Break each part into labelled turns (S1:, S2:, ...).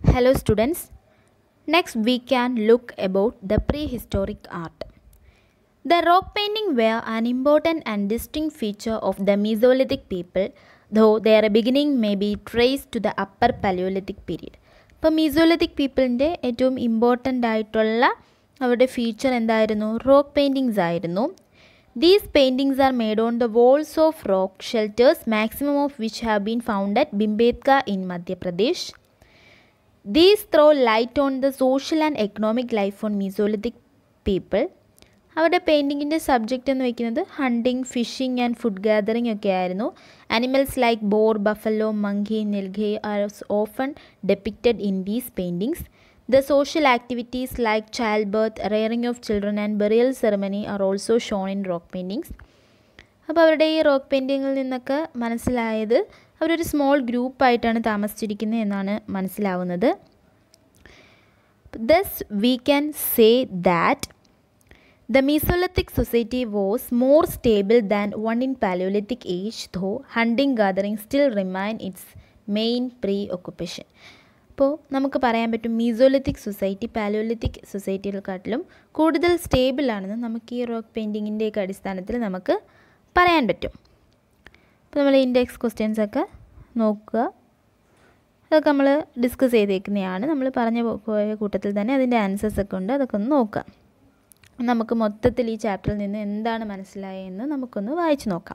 S1: Hello students. Next we can look about the prehistoric art. The rock painting were an important and distinct feature of the Mesolithic people, though their beginning may be traced to the upper Paleolithic period. ഇപ്പോൾ Mesolithic പീപ്പിളിൻ്റെ ഏറ്റവും important ആയിട്ടുള്ള അവരുടെ feature എന്തായിരുന്നു rock paintings ആയിരുന്നു these paintings are made on the walls of rock shelters maximum of which have been found at Bhimbetka in Madhya Pradesh these throw light on the social and economic life on Mesolithic people അവരുടെ പെയിൻറ്റിങ്ങിൻ്റെ subject എന്ന് വെക്കുന്നത് hunting fishing and food gathering ഒക്കെ ആയിരുന്നു animals like boar buffalo monkey nilgai are often depicted in these paintings the social activities like child birth rearing of children and burial ceremony are also shown in rock paintings അപ്പോൾ അവരുടെ ഈ rock പെയിൻറ്റിങ്ങിൽ നിന്നൊക്കെ മനസ്സിലായത് അവരൊരു small ഗ്രൂപ്പായിട്ടാണ് താമസിച്ചിരിക്കുന്നത് എന്നാണ് മനസ്സിലാവുന്നത് thus we can say that The Mesolithic society was more stable than one in Paleolithic age, though hunting gathering still remain its main preoccupation. അപ്പോൾ നമുക്ക് പറയാൻ പറ്റും മീസോലിത്തിക് സൊസൈറ്റി പാലോലിത്തിക് സൊസൈറ്റികൾക്കാട്ടിലും കൂടുതൽ സ്റ്റേബിൾ ആണെന്ന് നമുക്ക് ഈ റോക്ക് പെയിൻറ്റിങ്ങിൻ്റെയൊക്കെ അടിസ്ഥാനത്തിൽ നമുക്ക് പറയാൻ പറ്റും അപ്പോൾ നമ്മൾ ഇൻഡെക്സ് ക്വസ്റ്റ്യൻസ് ഒക്കെ നോക്കുക അതൊക്കെ നമ്മൾ ഡിസ്കസ് ചെയ്തേക്കുന്നതാണ് നമ്മൾ പറഞ്ഞ പോയ കൂട്ടത്തിൽ തന്നെ അതിൻ്റെ ആൻസേഴ്സ് ഒക്കെ ഉണ്ട് അതൊക്കെ ഒന്ന് നോക്കാം നമുക്ക് മൊത്തത്തിൽ ഈ ചാപ്റ്ററിൽ നിന്ന് എന്താണ് മനസ്സിലായതെന്ന് നമുക്കൊന്ന് വായിച്ചു നോക്കാം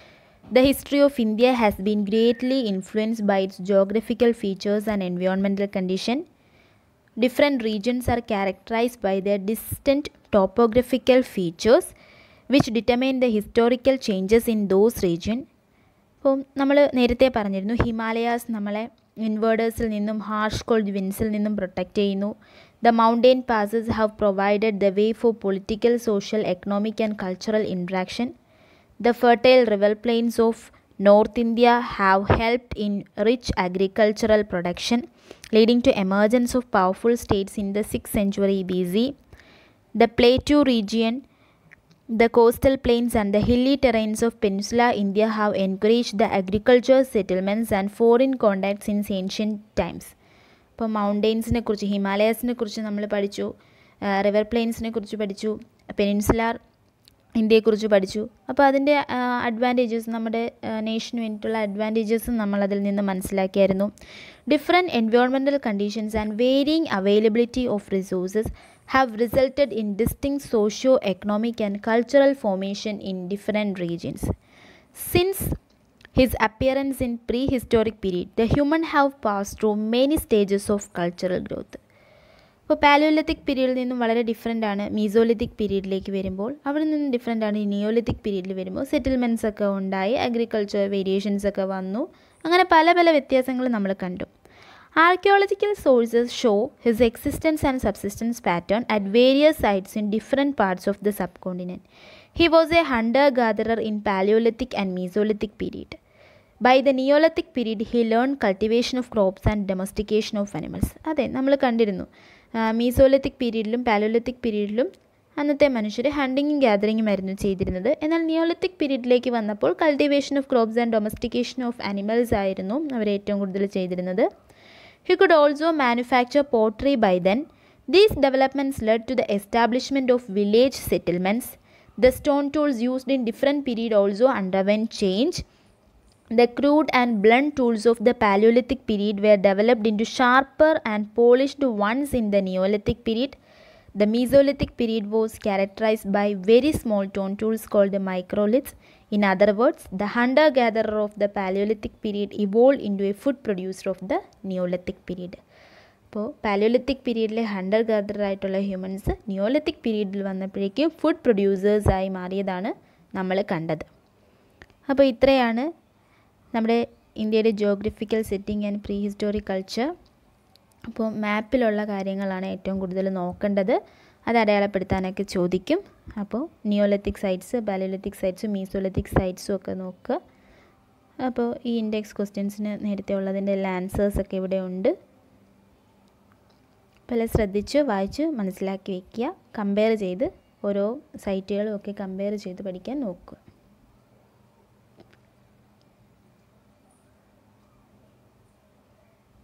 S1: the history of India has been greatly influenced by its geographical features and environmental condition different regions are characterised by the distant topographical features which determine the historical changes in those region അപ്പോൾ നമ്മൾ നേരത്തെ പറഞ്ഞിരുന്നു Himalayas നമ്മളെ ഇൻവേർഡേഴ്സിൽ നിന്നും harsh called വിൻസിൽ നിന്നും protect ചെയ്യുന്നു the mountain passes have provided the way for political social economic and cultural interaction the fertile river plains of north India have helped in rich agricultural production leading to emergence of powerful states in the six century B C the plateau region The coastal plains and the hilly terrains of Peninsula India have encouraged the agriculture settlements and foreign contacts since ancient times. ഇപ്പോൾ മൗണ്ടെയ്ൻസിനെ കുറിച്ച് ഹിമാലയസിനെ കുറിച്ച് നമ്മൾ പഠിച്ചു river പ്ലെയിൻസിനെ കുറിച്ച് പഠിച്ചു peninsular ഇന്ത്യയെക്കുറിച്ച് പഠിച്ചു അപ്പോൾ അതിൻ്റെ അഡ്വാൻറ്റേജസ് നമ്മുടെ നേഷന് വേണ്ടിയിട്ടുള്ള അഡ്വാൻറ്റേജസും നമ്മൾ അതിൽ നിന്ന് മനസ്സിലാക്കിയായിരുന്നു different environmental conditions and varying availability of resources have resulted in distinct socio-economic and cultural formation in different regions. Since his appearance in prehistoric period, the human have passed through many stages of cultural growth. ഇപ്പോൾ Paleolithic പീരീഡിൽ നിന്നും വളരെ different ആണ് Mesolithic പീരീഡിലേക്ക് വരുമ്പോൾ അവിടെ നിന്നും different ആണ് ഈ നിയോലിത്തിക് പീരീഡിൽ വരുമ്പോൾ സെറ്റിൽമെൻറ്റ്സ് ഒക്കെ ഉണ്ടായി അഗ്രികൾച്ചർ വേരിയേഷൻസ് ഒക്കെ വന്നു അങ്ങനെ പല പല വ്യത്യാസങ്ങൾ നമ്മൾ കണ്ടു Archaeological sources show his existence and subsistence pattern at various sites in different parts of the subcontinent. He was a hunter-gatherer in Paleolithic and Mesolithic period. By the Neolithic period, he learned cultivation of crops and domestication of animals. അതെ നമ്മൾ കണ്ടിരുന്നു Mesolithic പീരീഡിലും Palaeolithic പീരീഡിലും അന്നത്തെ മനുഷ്യർ ഹണ്ടിങ്ങും ഗ്യാദറിങ്ങും ആയിരുന്നു ചെയ്തിരുന്നത് എന്നാൽ Neolithic പീരീഡിലേക്ക് വന്നപ്പോൾ cultivation of crops and domestication of animals ആയിരുന്നു അവർ ഏറ്റവും കൂടുതൽ ചെയ്തിരുന്നത് He could also manufacture pottery by then. These developments led to the establishment of village settlements. The stone tools used in different periods also underwent change. The crude and blunt tools of the Paleolithic period were developed into sharper and polished ones in the Neolithic period. The Mesolithic period was characterized by very small stone tools called the microliths. In other words, the hunter-gatherer of the Paleolithic period evolved into a food producer of the Neolithic period. അപ്പോൾ Paleolithic പീരീഡിലെ hunter gatherer ആയിട്ടുള്ള humans Neolithic പീരീഡിൽ വന്നപ്പോഴേക്കും food പ്രൊഡ്യൂസേഴ്സായി മാറിയതാണ് നമ്മൾ കണ്ടത് അപ്പോൾ ഇത്രയാണ് നമ്മുടെ ഇന്ത്യയുടെ geographical setting and pre historic culture അപ്പോൾ മാപ്പിലുള്ള കാര്യങ്ങളാണ് ഏറ്റവും കൂടുതൽ നോക്കേണ്ടത് അത് അടയാളപ്പെടുത്താനൊക്കെ ചോദിക്കും അപ്പോൾ നിയോലത്തിക് സൈറ്റ്സ് പാലോലത്തിക് സൈറ്റ്സും മീസോലത്തിക് സൈറ്റ്സും ഒക്കെ നോക്കുക അപ്പോൾ ഈ ഇൻഡെക്സ് ക്വസ്റ്റ്യൻസിന് നേരത്തെ ഉള്ളതിൻ്റെ എല്ലാ ആൻസേഴ്സൊക്കെ ഇവിടെ ഉണ്ട് അപ്പോൾ എല്ലാം ശ്രദ്ധിച്ച് വായിച്ച് മനസ്സിലാക്കി വയ്ക്കുക കമ്പയർ ചെയ്ത് ഓരോ സൈറ്റുകളും ഒക്കെ കമ്പയർ ചെയ്ത് പഠിക്കാൻ നോക്കുക